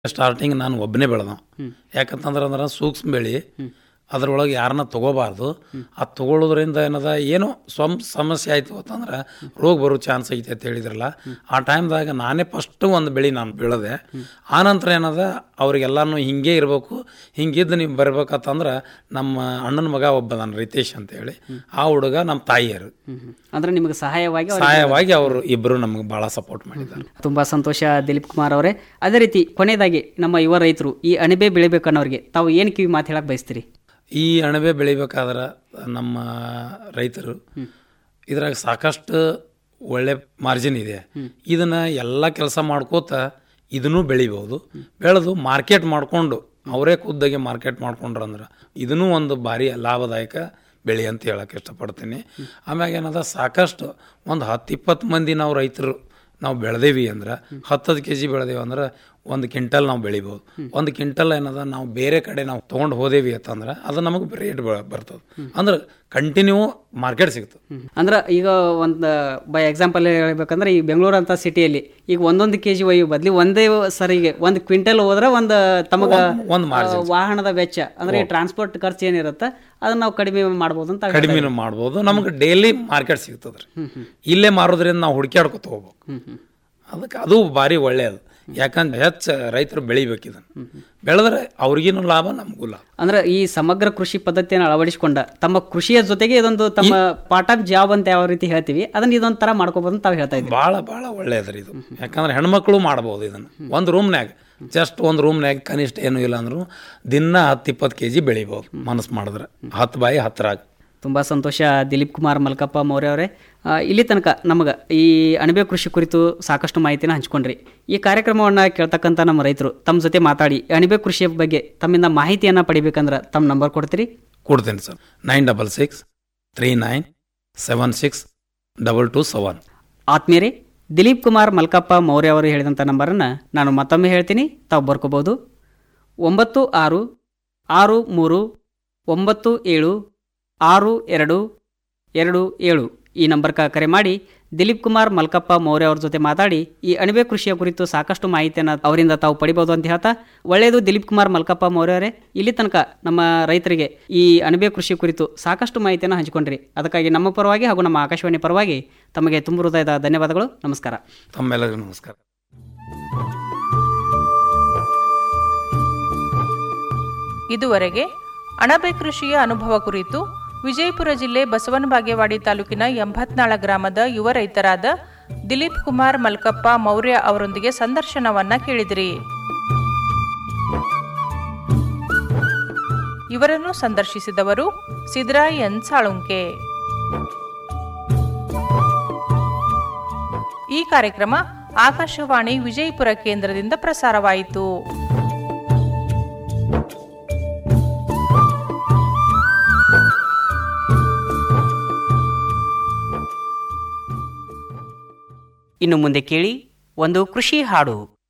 starting ನಾನು ಒಬ್ಬನೇ ಬೆಳೆದ ಯಾಕಂತಂದ್ರೆ ಅಂದ್ರೆ ಸೂಕ್ಷ್ಮ ಬೆಳೆ ಅದ್ರೊಳಗೆ ಯಾರನ್ನ ತಗೋಬಾರ್ದು ಅದು ತಗೊಳ್ಳೋದ್ರಿಂದ ಏನದ ಏನೋ ಸ್ವಂ ಸಮಸ್ಯೆ ಆಯ್ತು ಅಂತಂದ್ರೆ ರೋಗ ಬರೋ ಚಾನ್ಸ್ ಐತೆ ಅಂತ ಹೇಳಿದ್ರಲ್ಲ ಆ ಟೈಮ್ದಾಗ ನಾನೇ ಫಸ್ಟ್ ಒಂದು ಬೆಳೆ ನಾನು ಬೆಳೆದೆ ಆನಂತರ ಏನದ ಅವ್ರಿಗೆಲ್ಲಾನು ಹಿಂಗೆ ಇರಬೇಕು ಹಿಂಗಿದ್ದು ನೀವು ಬರ್ಬೇಕಂತಂದ್ರೆ ನಮ್ಮ ಅಣ್ಣನ ಮಗ ಒಬ್ಬ ನಾನು ರಿತೇಶ್ ಅಂತೇಳಿ ಆ ಹುಡುಗ ನಮ್ಮ ತಾಯಿಯರು ಅಂದ್ರೆ ನಿಮಗೆ ಸಹಾಯವಾಗಿ ಅವ್ರಿಗೆ- ಸಹಾಯವಾಗಿ ಅವರು ಇಬ್ಬರು ನಮ್ಗೆ ಭಾಳ ಸಪೋರ್ಟ್ ಮಾಡಿದ್ದಾರೆ ತುಂಬಾ ಸಂತೋಷ ದಿಲೀಪ್ ಕುಮಾರ್ ಅವರೇ ಅದೇ ರೀತಿ ಕೊನೆಯದಾಗಿ ನಮ್ಮ ಯುವ ರೈತರು ಈ ಅಣಬೆ ಬೆಳಿಬೇಕನ್ನೋರಿಗೆ ತಾವು ಏನು ಕಿವಿ ಮಾತು ಹೇಳಕ್ ಬಯಸ್ತೀರಿ ಈ ಅಣಬೆ ಬೆಳಿಬೇಕಾದ್ರೆ ನಮ್ಮ ರೈತರು ಇದ್ರಾಗ ಸಾಕಷ್ಟು ಒಳ್ಳೆ ಮಾರ್ಜಿನ್ ಇದೆ ಇದನ್ನ ಎಲ್ಲ ಕೆಲಸ ಮಾಡ್ಕೋತ ಇದನ್ನು ಬೆಳಿಬಹುದು ಬೆಳೆದು ಮಾರ್ಕೆಟ್ ಮಾಡಿಕೊಂಡು ಅವರೇ ಖುದ್ದಾಗಿ ಮಾರ್ಕೆಟ್ ಮಾಡ್ಕೊಂಡ್ರಂದ್ರೆ ಇದನ್ನೂ ಒಂದು ಭಾರಿ ಲಾಭದಾಯಕ ಬೆಳೆ ಅಂತ ಹೇಳಕ್ಕೆ ಇಷ್ಟಪಡ್ತೀನಿ ಆಮ್ಯಾಗ ಏನದ ಸಾಕಷ್ಟು ಒಂದು ಹತ್ತು ಇಪ್ಪತ್ತು ಮಂದಿ ನಾವು ರೈತರು ನಾವು ಬೆಳೆದೇವಿ ಅಂದ್ರೆ ಹತ್ತತ್ತು ಕೆ ಜಿ ಬೆಳೆದೇವಿ ಅಂದ್ರೆ ಒಂದು ಕ್ವಿಂಟಲ್ ನಾವು ಬೆಳಿಬೋದು ಒಂದು ಕ್ವಿಂಟಲ್ ಏನದ ನಾವು ಬೇರೆ ಕಡೆ ನಾವು ತೊಗೊಂಡು ಹೋದೇವಿ ಅಂತಂದ್ರೆ ಅದು ನಮಗೆ ರೇಟ್ ಬರ್ತದೆ ಅಂದ್ರೆ ಕಂಟಿನ್ಯೂ ಮಾರ್ಕೆಟ್ ಸಿಗ್ತದೆ ಅಂದ್ರೆ ಈಗ ಒಂದು ಬೈ ಎಕ್ಸಾಂಪಲ್ ಹೇಳ್ಬೇಕಂದ್ರೆ ಈ ಬೆಂಗಳೂರು ಅಂತ ಸಿಟಿಯಲ್ಲಿ ಈಗ ಒಂದೊಂದು ಕೆ ಜಿ ಒಯ್ಯೋ ಬದ್ಲಿ ಒಂದೇ ಸರಿಗೆ ಒಂದು ಕ್ವಿಂಟಲ್ ಹೋದ್ರೆ ಒಂದು ತಮಗ ಒಂದು ಮಾರ್ಜಿನ್ ಆ, ವಾಹನದ ವೆಚ್ಚ ಅಂದ್ರೆ ಟ್ರಾನ್ಸ್ಪೋರ್ಟ್ ಖರ್ಚು ಏನಿರುತ್ತೆ ಅದನ್ನ ನಾವು ಕಡಿಮೆ ಮಾಡ್ಬೋದು ಅಂತ ಕಡಿಮೆನೂ ಮಾಡ್ಬೋದು ನಮಗೆ ಡೈಲಿ ಮಾರ್ಕೆಟ್ ಸಿಗ್ತದೆ ರೀ ಇಲ್ಲೇ ಮಾರೋದ್ರಿಂದ ನಾವು ಹುಡುಕ್ಯಾಡ್ಕೊತ ಹೋಗ್ಬೇಕು ಅದಕ್ಕೆ ಅದು ಭಾರಿ ಒಳ್ಳೆಯದು ಯಾಕಂದ್ರೆ ಹೆಚ್ಚು ರೈತರು ಬೆಳಿಬೇಕು ಇದನ್ನು ಬೆಳೆದ್ರೆ ಅವ್ರಿಗೇನು ಲಾಭ ನಮಗೂ ಲಾಭ ಅಂದ್ರೆ ಈ ಸಮಗ್ರ ಕೃಷಿ ಪದ್ಧತಿಯನ್ನು ಅಳವಡಿಸಿಕೊಂಡ ತಮ್ಮ ಕೃಷಿಯ ಜೊತೆಗೆ ಇದೊಂದು ತಮ್ಮ ಪಾರ್ಟ್ ಆಫ್ ಜಾಬ್ ಅಂತ ಯಾವ ರೀತಿ ಹೇಳ್ತೀವಿ ಅದನ್ನ ಇದೊಂದು ತರ ಮಾಡ್ಕೋಬಹುದು ಅಂತ ತಾವು ಹೇಳ್ತಾ ಇದ್ದೀವಿ ಭಾಳ ಭಾಳ ಒಳ್ಳೆಯದ್ರಿ ಇದು ಯಾಕಂದ್ರೆ ಹೆಣ್ಮಕ್ಳು ಮಾಡ್ಬೋದು ಇದನ್ನು ಒಂದು ರೂಮ್ನ್ಯಾಗ ಜಸ್ಟ್ ಒಂದು ರೂಮ್ನ್ಯಾಗ ಕನಿಷ್ಠ ಏನೂ ಇಲ್ಲ ಅಂದ್ರೂ ದಿನ ಹತ್ತು ಇಪ್ಪತ್ತು ಕೆ ಜಿ ಬೆಳಿಬೋದು ಮನಸ್ಸು ಮಾಡಿದ್ರೆ ಹತ್ತು ಬಾಯಿ ಹತ್ತರಾಗ ತುಂಬಾ ಸಂತೋಷ ದಿಲೀಪ್ ಕುಮಾರ್ ಮಲ್ಕಪ್ಪ ಮೌರ್ಯ ಅವರೇ ಆ, ಇಲ್ಲಿ ತನಕ ನಮಗೆ ಈ ಅಣಬೆ ಕೃಷಿ ಕುರಿತು ಸಾಕಷ್ಟು ಮಾಹಿತಿನ ಹಂಚ್ಕೊಂಡ್ರಿ ಈ ಕಾರ್ಯಕ್ರಮವನ್ನು ಕೇಳ್ತಕ್ಕಂಥ ನಮ್ಮ ರೈತರು ತಮ್ಮ ಜೊತೆ ಮಾತಾಡಿ ಅಣಬೆ ಕೃಷಿಯ ಬಗ್ಗೆ ತಮ್ಮಿಂದ ಮಾಹಿತಿಯನ್ನು ಪಡಿಬೇಕಂದ್ರೆ ತಮ್ಮ ನಂಬರ್ ಕೊಡ್ತೀರಿ ಕೊಡ್ತೀನಿ sir nine double six three nine seven six double two seven ಆತ್ಮೀಯರೇ ದಿಲೀಪ್ ಕುಮಾರ್ ಮಲ್ಕಪ್ಪ ಮೌರ್ಯ ಅವರು ಹೇಳಿದಂಥ ನಂಬರನ್ನು ನಾನು ಮತ್ತೊಮ್ಮೆ ಹೇಳ್ತೀನಿ ತಾವು ಬರ್ಕೋಬೋದು ಒಂಬತ್ತು ಆರು ಆರು ಮೂರು ಒಂಬತ್ತು ಏಳು ಆರು ಎರಡು ಎರಡು ಏಳು ಈ ನಂಬರ್ಗೆ ಕರೆ ಮಾಡಿ ದಿಲೀಪ್ ಕುಮಾರ್ ಮಲ್ಕಪ್ಪ ಮೌರ್ಯ ಅವ್ರ ಜೊತೆ ಮಾತಾಡಿ ಈ ಅಣಬೆ ಕೃಷಿಯ ಕುರಿತು ಸಾಕಷ್ಟು ಮಾಹಿತಿಯನ್ನು ಅವರಿಂದ ತಾವು ಪಡಿಬೋದು ಅಂತ ಹೇಳ್ತಾ ಒಳ್ಳೆಯದು ದಿಲೀಪ್ ಕುಮಾರ್ ಮಲ್ಕಪ್ಪ ಮೌರ್ಯ ಅವರೇ ಇಲ್ಲಿ ತನಕ ನಮ್ಮ ರೈತರಿಗೆ ಈ ಅಣಬೆ ಕೃಷಿ ಕುರಿತು ಸಾಕಷ್ಟು ಮಾಹಿತಿಯನ್ನು ಹಂಚಿಕೊಂಡ್ರಿ ಅದಕ್ಕಾಗಿ ನಮ್ಮ ಪರವಾಗಿ ಹಾಗೂ ನಮ್ಮ ಆಕಾಶವಾಣಿ ಪರವಾಗಿ ತಮಗೆ ತುಂಬ ಹೃದಯದ ಧನ್ಯವಾದಗಳು ನಮಸ್ಕಾರ ತಮ್ಮೆಲ್ಲರಿಗೂ ನಮಸ್ಕಾರ ಇದುವರೆಗೆ ಅಣಬೆ ಕೃಷಿಯ ಅನುಭವ ಕುರಿತು ವಿಜಯಪುರ ಜಿಲ್ಲೆ ಬಸವನ ಬಾಗೇವಾಡಿ ತಾಲೂಕಿನ ಎಂಬತ್ನಾಳ ಗ್ರಾಮದ ಯುವ ರೈತರಾದ ದಿಲೀಪ್ ಕುಮಾರ್ ಮಲ್ಕಪ್ಪ ಮೌರ್ಯ ಅವರೊಂದಿಗೆ ಸಂದರ್ಶನವನ್ನ ಕೇಳಿದಿರಿ ಇವರನ್ನು ಸಂದರ್ಶಿಸಿದವರು ಸಿದ್ರಾಯ್ ಎನ್ ಸಾಳುಂಕೆ ಈ ಕಾರ್ಯಕ್ರಮ ಆಕಾಶವಾಣಿ ವಿಜಯಪುರ ಕೇಂದ್ರದಿಂದ ಪ್ರಸಾರವಾಯಿತು ಇನ್ನು ಮುಂದೆ ಕೇಳಿ ಒಂದು ಕೃಷಿ ಹಾಡು